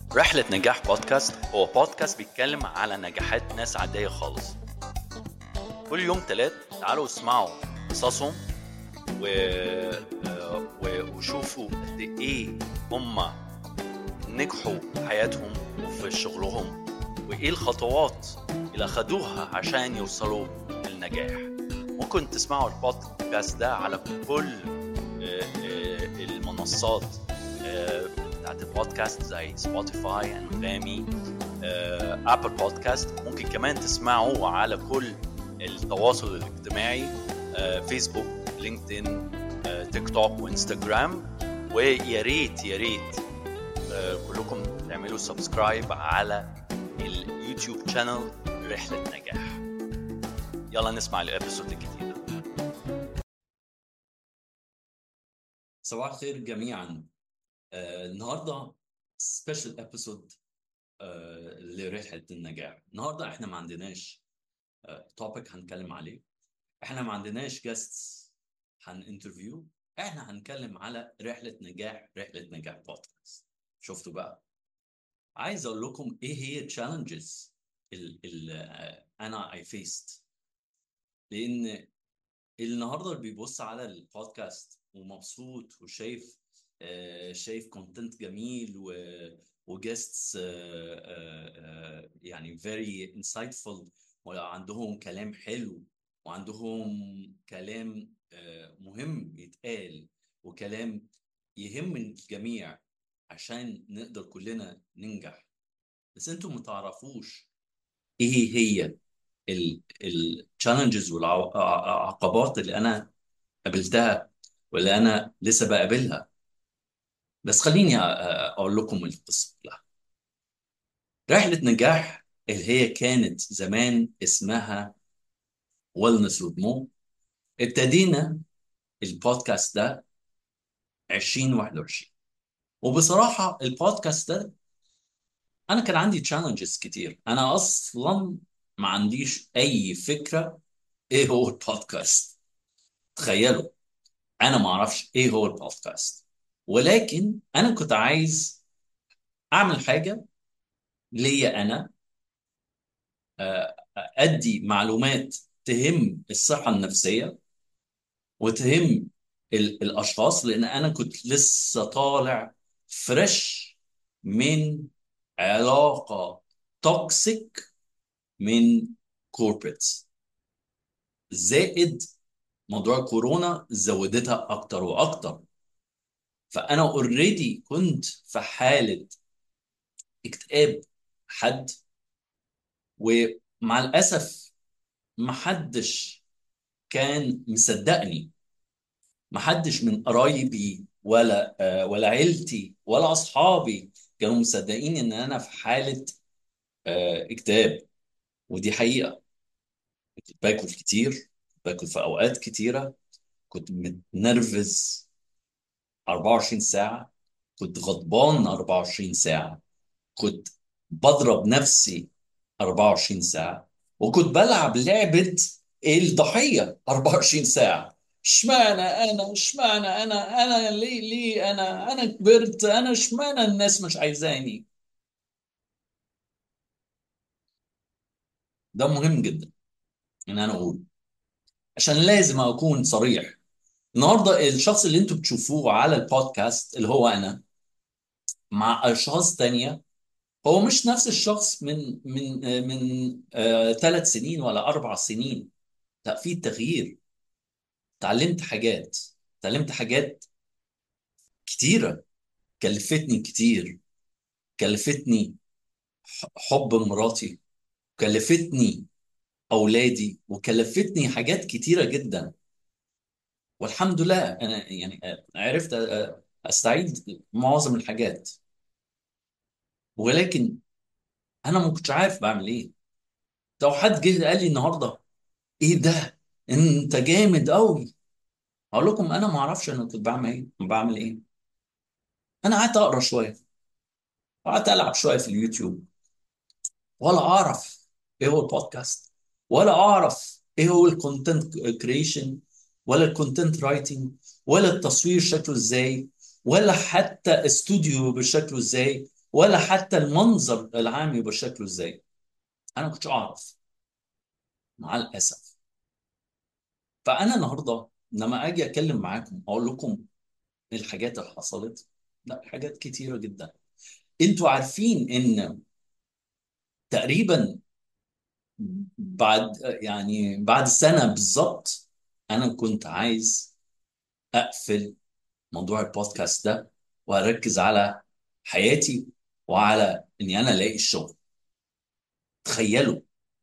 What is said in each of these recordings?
رحلة نجاح بودكاست هو بودكاست بيتكلم على نجاحات ناس عادية خالص كل يوم تلات تعالوا اسمعوا قصصهم و... و... وشوفوا قد ايه هما نجحوا في حياتهم وفي شغلهم وايه الخطوات اللي اخدوها عشان يوصلوا للنجاح ممكن تسمعوا البودكاست ده على كل آه، آه، المنصات آه، بتاعت البودكاست زي سبوتيفاي انغامي ابل بودكاست ممكن كمان تسمعوه على كل التواصل الاجتماعي آه، فيسبوك لينكدين آه، تيك توك وانستجرام ويا ريت يا ريت آه، كلكم تعملوا سبسكرايب على اليوتيوب شانل رحلة نجاح يلا نسمع الابيسود الجديد صباح الخير جميعا آه النهارده سبيشال ابيسود آه لرحله النجاح النهارده احنا ما عندناش توبيك هنتكلم عليه احنا ما عندناش جاستس هننترفيو احنا هنتكلم على رحله نجاح رحله نجاح بودكاست شفتوا بقى عايز اقول لكم ايه هي التشالنجز اللي انا اي فيست لان النهارده اللي بيبص على البودكاست ومبسوط وشايف آه، شايف كونتنت جميل و وجيستس يعني very insightful وعندهم كلام حلو وعندهم كلام آه، مهم يتقال وكلام يهم الجميع عشان نقدر كلنا ننجح بس انتم ما تعرفوش ايه هي التشالنجز والعقبات اللي انا قابلتها واللي انا لسه بقابلها بس خليني أ- أ- اقول لكم القصه كلها رحله نجاح اللي هي كانت زمان اسمها ويلنس ودمو ابتدينا البودكاست ده 2021 وبصراحه البودكاست ده انا كان عندي تشالنجز كتير انا اصلا ما عنديش اي فكره ايه هو البودكاست تخيلوا انا ما اعرفش ايه هو البودكاست ولكن انا كنت عايز اعمل حاجه ليا انا آه، ادي معلومات تهم الصحه النفسيه وتهم ال- الاشخاص لان انا كنت لسه طالع فريش من علاقه توكسيك من كوربريتس زائد موضوع كورونا زودتها اكتر واكتر فانا اوريدي كنت في حاله اكتئاب حد ومع الاسف محدش كان مصدقني محدش من قرايبي ولا آه، ولا عيلتي ولا اصحابي كانوا مصدقين ان انا في حاله آه، اكتئاب ودي حقيقه كنت باكل كتير باكل في اوقات كتيره كنت متنرفز 24 ساعه كنت غضبان 24 ساعه كنت بضرب نفسي 24 ساعة وكنت بلعب لعبة الضحية 24 ساعة اشمعنى انا اشمعنى انا انا ليه ليه انا انا كبرت انا اشمعنى الناس مش عايزاني ده مهم جدا ان انا اقول عشان لازم اكون صريح النهارده الشخص اللي انتوا بتشوفوه على البودكاست اللي هو انا مع اشخاص تانية هو مش نفس الشخص من من من ثلاث سنين ولا اربع سنين لا في تغيير اتعلمت حاجات اتعلمت حاجات كتيرة كلفتني كتير كلفتني ح- حب مراتي كلفتني أولادي وكلفتني حاجات كتيرة جدا والحمد لله أنا يعني عرفت أ- أستعيد معظم الحاجات ولكن أنا ما كنتش عارف بعمل إيه لو حد جه قال لي النهاردة إيه ده أنت جامد أوي أقول لكم أنا ما أعرفش أنا كنت بعمل إيه بعمل إيه أنا قعدت أقرأ شوية قعدت ألعب شوية في اليوتيوب ولا اعرف ايه هو البودكاست ولا اعرف ايه هو الكونتنت كريشن ولا الكونتنت رايتنج ولا التصوير شكله ازاي ولا حتى استوديو بشكله ازاي ولا حتى المنظر العام يبقى شكله ازاي انا ما كنتش اعرف مع الاسف فانا النهارده لما اجي اتكلم معاكم اقول لكم الحاجات اللي حصلت لا حاجات كتيره جدا انتوا عارفين ان تقريبا بعد يعني بعد سنه بالظبط انا كنت عايز اقفل موضوع البودكاست ده واركز على حياتي وعلى اني انا الاقي الشغل تخيلوا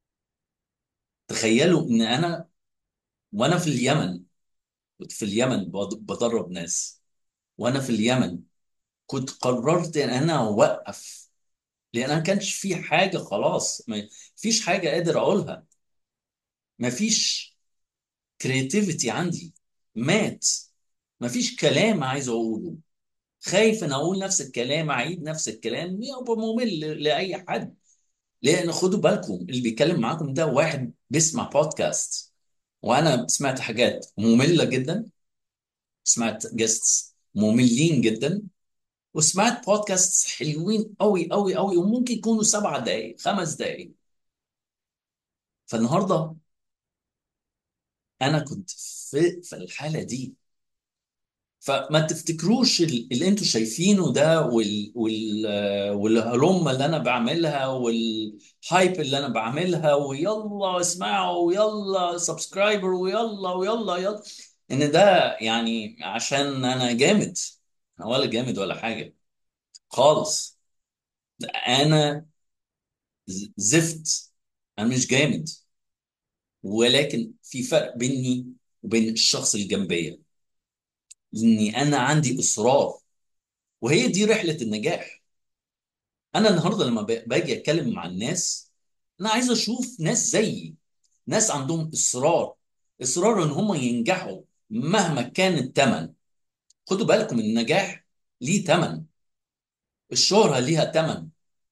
تخيلوا ان انا وانا في اليمن كنت في اليمن بض- بدرب ناس وانا في اليمن كنت قررت ان انا اوقف لان ما كانش في حاجه خلاص ما فيش حاجه قادر اقولها ما فيش كرياتيفيتي عندي مات ما فيش كلام عايز اقوله خايف ان اقول نفس الكلام اعيد نفس الكلام يبقى ممل لاي حد لان خدوا بالكم اللي بيتكلم معاكم ده واحد بيسمع بودكاست وانا سمعت حاجات ممله جدا سمعت جيستس مملين جدا وسمعت بودكاست حلوين قوي قوي قوي وممكن يكونوا سبع دقائق خمس دقائق فالنهارده انا كنت في في الحاله دي فما تفتكروش ال- اللي انتوا شايفينه ده وال وال آه، والهلومه اللي انا بعملها والهايب اللي انا بعملها ويلا اسمعوا ويلا سبسكرايبر ويلا ويلا يلا ان ده يعني عشان انا جامد انا ولا جامد ولا حاجه خالص انا ز- زفت انا مش جامد ولكن في فرق بيني وبين الشخص اللي جنبيا اني انا عندي اصرار وهي دي رحله النجاح انا النهارده لما ب- باجي اتكلم مع الناس انا عايز اشوف ناس زيي ناس عندهم اصرار اصرار ان هم ينجحوا مهما كان الثمن خدوا بالكم النجاح ليه ثمن الشهرة ليها ثمن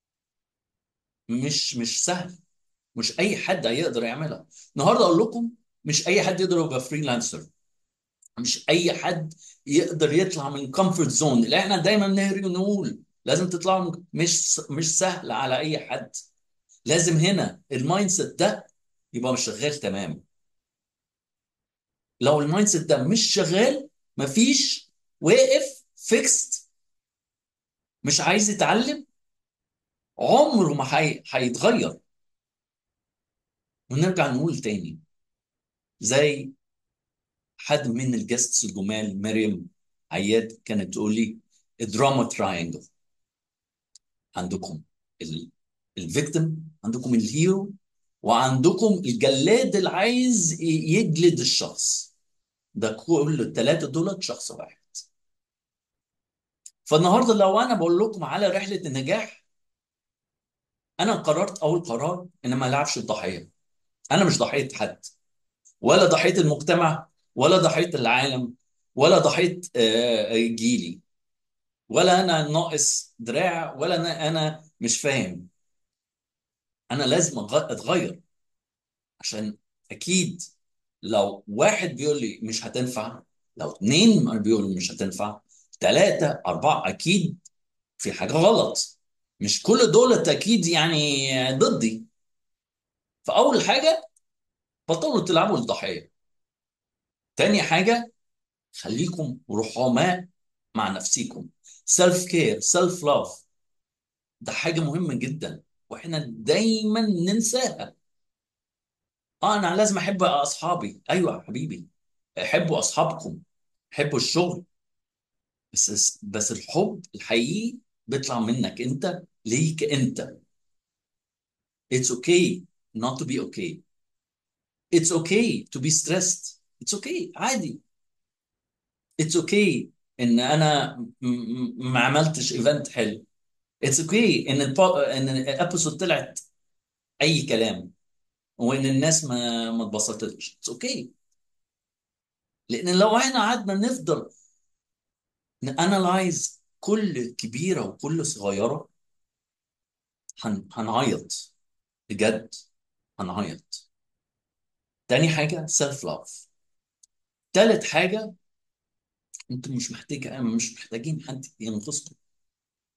مش مش سهل مش اي حد هيقدر يعملها النهارده اقول لكم مش اي حد يقدر يبقى فريلانسر مش اي حد يقدر يطلع من كومفورت زون اللي احنا دايما نهري ونقول لازم تطلعوا من مش مش سهل على اي حد لازم هنا المايند سيت ده يبقى مش شغال تمام لو المايند سيت ده مش شغال مفيش واقف فيكست مش عايز يتعلم عمره ما هي- هيتغير ونرجع نقول تاني زي حد من الجيستس الجمال مريم عياد كانت تقول لي الدراما تراينجل عندكم الفيكتيم عندكم الهيرو وعندكم الجلاد اللي عايز ي- يجلد الشخص ده كل الثلاثه دول شخص واحد فالنهارده لو انا بقول لكم على رحله النجاح انا قررت اول قرار ان ما العبش الضحيه انا مش ضحيه حد ولا ضحيه المجتمع ولا ضحيه العالم ولا ضحيه آه، جيلي ولا انا ناقص دراع ولا انا انا مش فاهم انا لازم أغ- اتغير عشان اكيد لو واحد بيقول لي مش هتنفع لو اتنين بيقولوا مش هتنفع ثلاثة أربعة أكيد في حاجة غلط مش كل دول أكيد يعني ضدي فأول حاجة بطلوا تلعبوا الضحية تاني حاجة خليكم رحماء مع نفسيكم سيلف كير سيلف لاف ده حاجة مهمة جدا واحنا دايما ننساها اه انا لازم احب اصحابي ايوه يا حبيبي حبوا اصحابكم حبوا الشغل بس بس الحب الحقيقي بيطلع منك انت ليك انت it's okay not to be okay it's okay to be stressed it's okay عادي it's okay ان انا م- م- ما عملتش ايفنت حلو it's okay ان البو... ان الابيسود طلعت اي كلام وان الناس ما ما اتبسطتش it's okay لان لو احنا قعدنا نفضل نانلايز كل كبيره وكل صغيره هن... هنعيط بجد هنعيط تاني حاجه سيلف لاف تالت حاجه انتوا مش محتاج مش محتاجين حد ينقذكم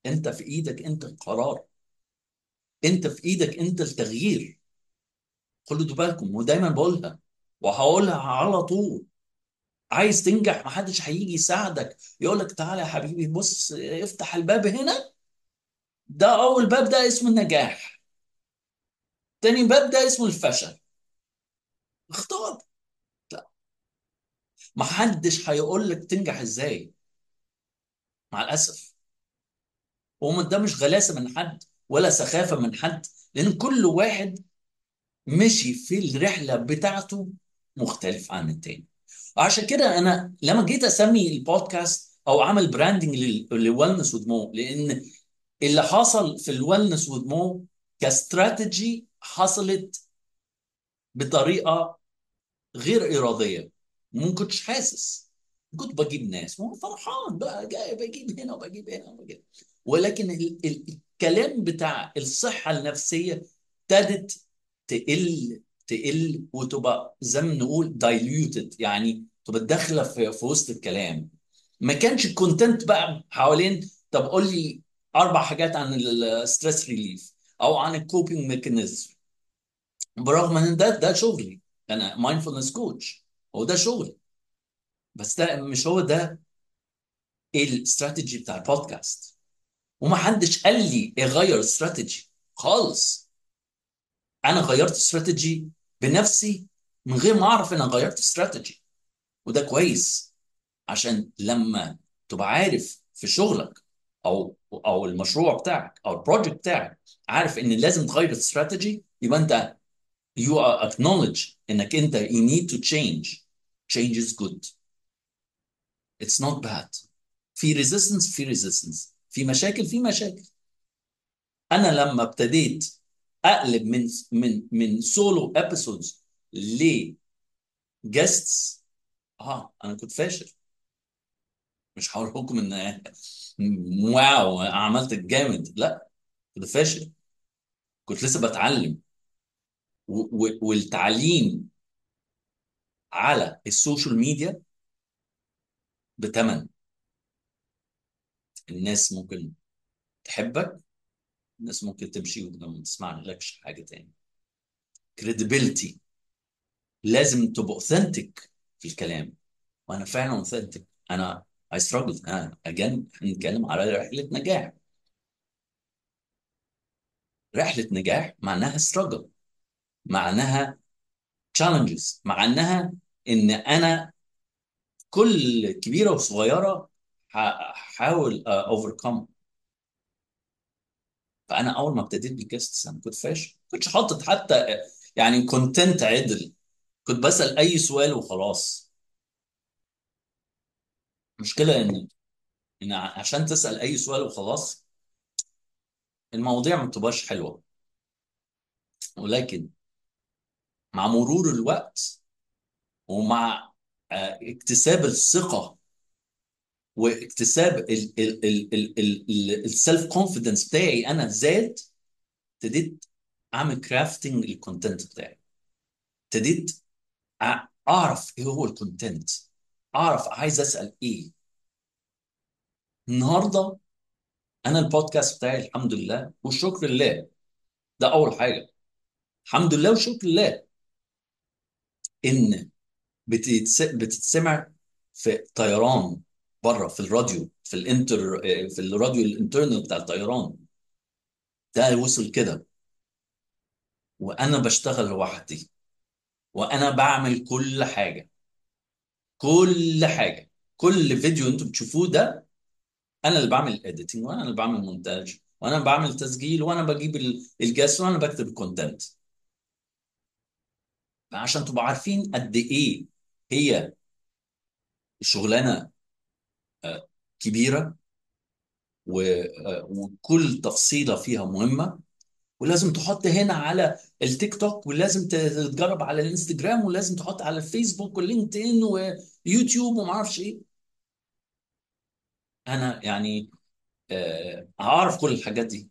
انت في ايدك انت القرار انت في ايدك انت التغيير خدوا بالكم ودايما بقولها وهقولها على طول عايز تنجح محدش هيجي يساعدك يقول لك تعالى يا حبيبي بص افتح الباب هنا ده اول باب ده اسمه النجاح تاني باب ده اسمه الفشل اختار لا محدش هيقول لك تنجح ازاي مع الاسف وهم ده مش غلاسه من حد ولا سخافه من حد لان كل واحد مشي في الرحله بتاعته مختلف عن التاني وعشان كده انا لما جيت اسمي البودكاست او اعمل براندنج للويلنس ودمو لان اللي حصل في الويلنس ودمو كاستراتيجي حصلت بطريقه غير اراديه ما كنتش حاسس كنت بجيب ناس وانا فرحان بقى جاي بجيب هنا وبجيب هنا وبجيب ولكن ال ال الكلام بتاع الصحه النفسيه ابتدت تقل تقل وتبقى زي ما نقول diluted يعني تبقى داخله في, في وسط الكلام ما كانش الكونتنت بقى حوالين طب قول لي اربع حاجات عن الستريس ريليف او عن الكوبينج ميكانيزم برغم ان ده ده شغلي انا مايندفولنس كوتش هو ده شغلي بس ده مش هو ده الاستراتيجي بتاع البودكاست وما حدش قال لي اغير استراتيجي خالص انا غيرت استراتيجي بنفسي من غير ما اعرف ان انا غيرت استراتيجي وده كويس عشان لما تبقى عارف في شغلك او او المشروع بتاعك او البروجكت بتاعك عارف ان لازم تغير استراتيجي يبقى انت you are acknowledge انك انت you need to change change is good it's not bad في resistance في resistance في مشاكل في مشاكل انا لما ابتديت اقلب من من من سولو ابيسودز ل جيستس اه انا كنت فاشل مش هقول لكم ان واو عملت جامد لا كنت فاشل كنت لسه بتعلم و- و- والتعليم على السوشيال ميديا بتمن الناس ممكن تحبك الناس ممكن تمشي وما تسمع لكش حاجه تاني credibility لازم تبقى اوثنتيك في الكلام وانا فعلا اوثنتيك انا I struggled انا again هنتكلم على رحله نجاح رحله نجاح معناها struggle معناها challenges معناها ان انا كل كبيره وصغيره هحاول overcome فانا اول ما ابتديت بالجيستس انا كنت فاشل ما كنتش حاطط حتى يعني كونتنت عدل كنت بسال اي سؤال وخلاص المشكله ان ان عشان تسال اي سؤال وخلاص المواضيع ما بتبقاش حلوه ولكن مع مرور الوقت ومع آه، اكتساب الثقه واكتساب السيلف كونفيدنس بتاعي انا زاد ابتديت اعمل كرافتنج للكونتنت بتاعي ابتديت أ- اعرف ايه هو الكونتنت اعرف عايز اسال ايه النهارده انا البودكاست بتاعي الحمد لله والشكر لله ده اول حاجه الحمد لله والشكر لله ان بتتس... بتتسمع في طيران بره في الراديو في الانتر في الراديو الانترنال بتاع الطيران ده وصل كده وانا بشتغل لوحدي وانا بعمل كل حاجه كل حاجه كل فيديو انتم بتشوفوه ده انا اللي بعمل الايديتنج وانا اللي بعمل مونتاج وانا اللي بعمل تسجيل وانا بجيب ال- الجاس وانا بكتب الكونتنت عشان تبقوا عارفين قد ايه هي الشغلانه آه، كبيره و- آه، وكل تفصيله فيها مهمه ولازم تحط هنا على التيك توك ولازم تجرب على الانستجرام ولازم تحط على الفيسبوك واللينكد ان ويوتيوب وما اعرفش ايه انا يعني آه، هعرف كل الحاجات دي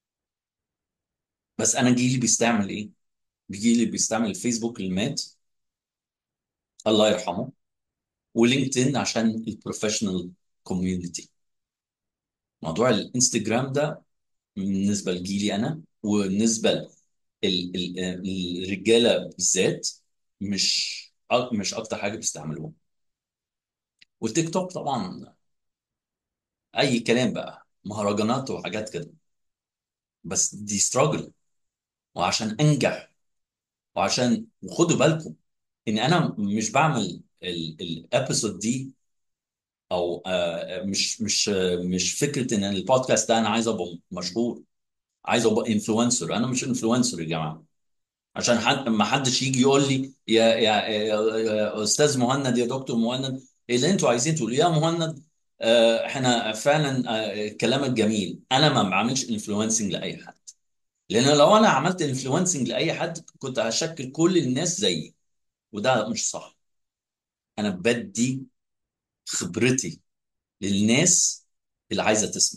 بس انا جيلي بيستعمل ايه جيلي بيستعمل الفيسبوك اللي مات الله يرحمه ولينكد ان عشان البروفيشنال كوميونتي موضوع الانستجرام ده بالنسبه لجيلي انا وبالنسبه ال- ال- الرجاله بالذات مش أ- مش اكتر حاجه بيستعملوها والتيك توك طبعا اي كلام بقى مهرجانات وحاجات كده بس دي ستراجل وعشان انجح وعشان وخدوا بالكم ان انا مش بعمل الابيسود دي او آه، مش مش آه، مش فكره ان البودكاست ده انا عايز ابقى مشهور عايز ابقى انفلونسر انا مش انفلونسر يا جماعه عشان حد ما حدش يجي يقول لي يا يا, يا, يا استاذ مهند يا دكتور مهند إيه اللي انتوا عايزين تقولوا يا مهند آه، احنا فعلا آه، كلامك جميل انا ما بعملش انفلونسنج لاي حد لان لو انا عملت انفلونسنج لاي حد كنت هشكل كل الناس زيي وده مش صح انا بدي خبرتي للناس اللي عايزه تسمع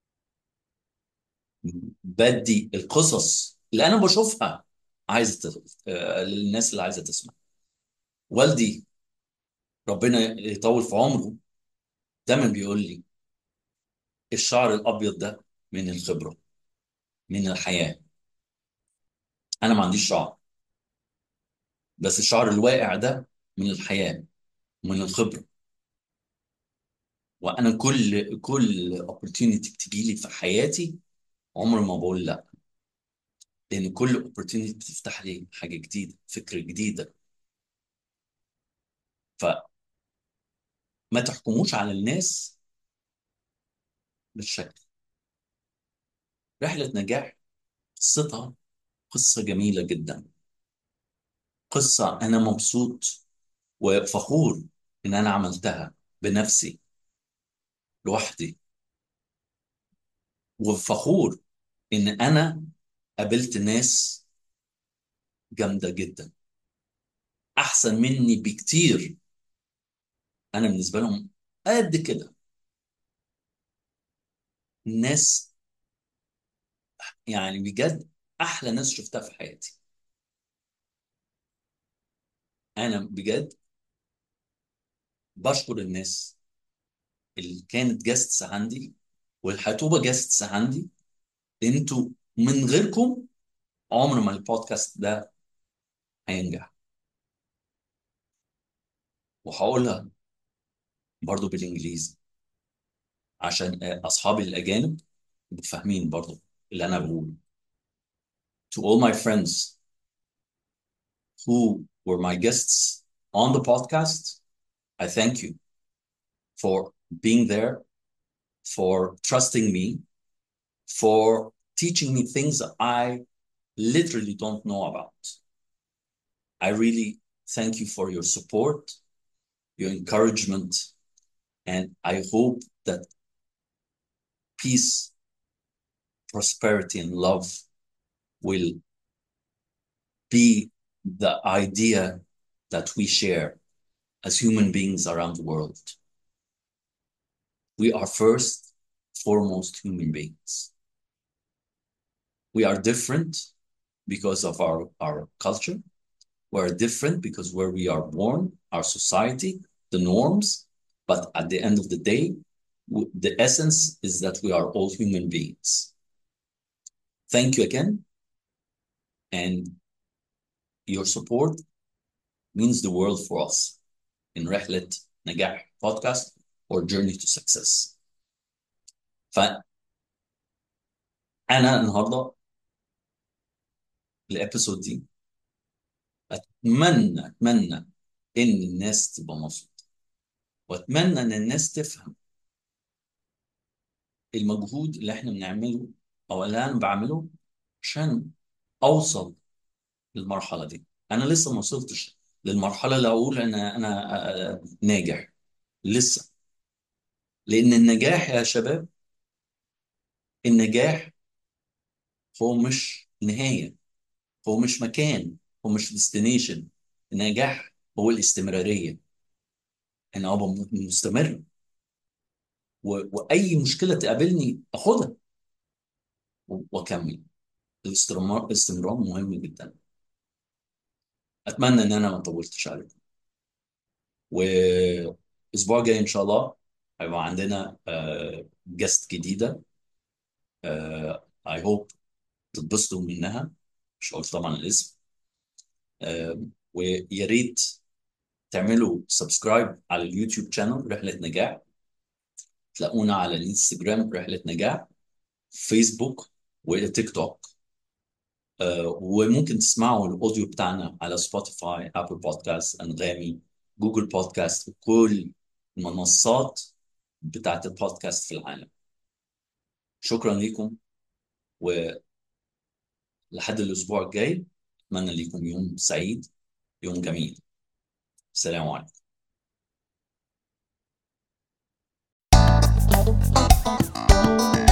بدي القصص اللي انا بشوفها عايزه ت- آه، للناس اللي عايزه تسمع والدي ربنا يطول في عمره دايما بيقول لي الشعر الابيض ده من الخبره من الحياه انا ما عنديش شعر بس الشعر الواقع ده من الحياه من الخبره وانا كل كل opportunity بتجي لي في حياتي عمري ما بقول لا لان كل opportunity بتفتح لي حاجه جديده فكره جديده فما تحكموش على الناس بالشكل رحله نجاح قصتها قصه جميله جدا قصه انا مبسوط وفخور ان انا عملتها بنفسي لوحدي وفخور ان انا قابلت ناس جامده جدا احسن مني بكتير انا بالنسبه لهم قد كده ناس يعني بجد احلى ناس شفتها في حياتي انا بجد بشكر الناس اللي كانت جاستس عندي والحتوبه جاستس عندي انتوا من غيركم عمر ما البودكاست ده هينجح وهقولها برضو بالانجليزي عشان اصحابي الاجانب يبقوا فاهمين برضو اللي انا بقوله to all my friends who were my guests on the podcast I thank you for being there for trusting me for teaching me things that I literally don't know about I really thank you for your support your encouragement and I hope that peace prosperity and love will be the idea that we share as human beings around the world. We are first, foremost human beings. We are different because of our, our culture. We're different because where we are born, our society, the norms. But at the end of the day, the essence is that we are all human beings. Thank you again. And your support means the world for us in رحلة نجاح podcast or journey to success. فأنا النهاردة الابيسود دي أتمنى أتمنى إن الناس تبقى مبسوطة وأتمنى إن الناس تفهم المجهود اللي إحنا بنعمله أو اللي أنا بعمله عشان أوصل للمرحلة دي أنا لسه ما وصلتش للمرحلة اللي أقول أنا أنا ناجح لسه لأن النجاح يا شباب النجاح هو مش نهاية هو مش مكان هو مش ديستنيشن النجاح هو الاستمرارية أنا أبقى مستمر و... وأي مشكلة تقابلني أخدها وأكمل الاستمرار الاستمرار مهم جدا أتمنى إن أنا ما طولتش عليكم والأسبوع الجاي إن شاء الله هيبقى عندنا آه جست جديده اي هوب تتبسطوا منها مش هقول طبعا الاسم آه، ويا ريت تعملوا سبسكرايب على اليوتيوب شانل رحله نجاح تلاقونا على الانستجرام رحله نجاح فيسبوك وتيك توك آه، وممكن تسمعوا الاوديو بتاعنا على سبوتيفاي ابل بودكاست انغامي جوجل بودكاست وكل المنصات بتاعت البودكاست في العالم شكرا لكم ولحد الاسبوع الجاي اتمنى لكم يوم سعيد يوم جميل السلام عليكم